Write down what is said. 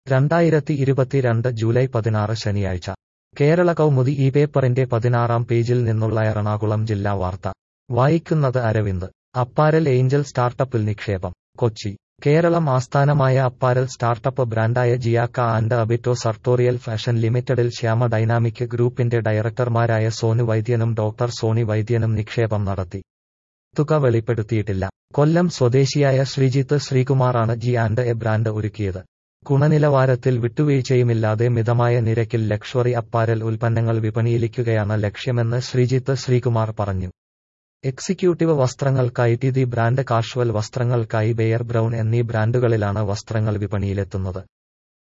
രണ്ടായിരത്തി ഇരുപത്തിരണ്ട് ജൂലൈ പതിനാറ് ശനിയാഴ്ച കേരള കൗമുദി ഈ പേപ്പറിന്റെ പതിനാറാം പേജിൽ നിന്നുള്ള എറണാകുളം ജില്ലാ വാർത്ത വായിക്കുന്നത് അരവിന്ദ് അപ്പാരൽ ഏഞ്ചൽ സ്റ്റാർട്ടപ്പിൽ നിക്ഷേപം കൊച്ചി കേരളം ആസ്ഥാനമായ അപ്പാരൽ സ്റ്റാർട്ടപ്പ് ബ്രാൻഡായ Giacca and Abito sartorial fashion ലിമിറ്റഡിൽ ശ്യാമ ഡൈനാമിക് ഗ്രൂപ്പിന്റെ ഡയറക്ടർമാരായ സോനു വൈദ്യനും ഡോക്ടർ സോണി വൈദ്യനും നിക്ഷേപം നടത്തി തുക വെളിപ്പെടുത്തിയിട്ടില്ല കൊല്ലം സ്വദേശിയായ ശ്രീജിത്ത് ശ്രീകുമാറാണ് ജി ആൻഡ് എ ബ്രാൻഡ് ഒരുക്കിയത് ഗുണനിലവാരത്തിൽ വിട്ടുവീഴ്ചയുമില്ലാതെ മിതമായ നിരക്കിൽ ലക്ഷറി അപ്പാരൽ ഉൽപ്പന്നങ്ങൾ വിപണിയിലിക്കുകയാണ് ലക്ഷ്യമെന്ന് ശ്രീജിത്ത് ശ്രീകുമാർ പറഞ്ഞു എക്സിക്യൂട്ടീവ് വസ്ത്രങ്ങൾക്കായി ടി ദി ബ്രാൻഡ് കാഷ്വൽ വസ്ത്രങ്ങൾക്കായി ബെയർ ബ്രൗൺ എന്നീ ബ്രാൻഡുകളിലാണ് വസ്ത്രങ്ങൾ വിപണിയിലെത്തുന്നത്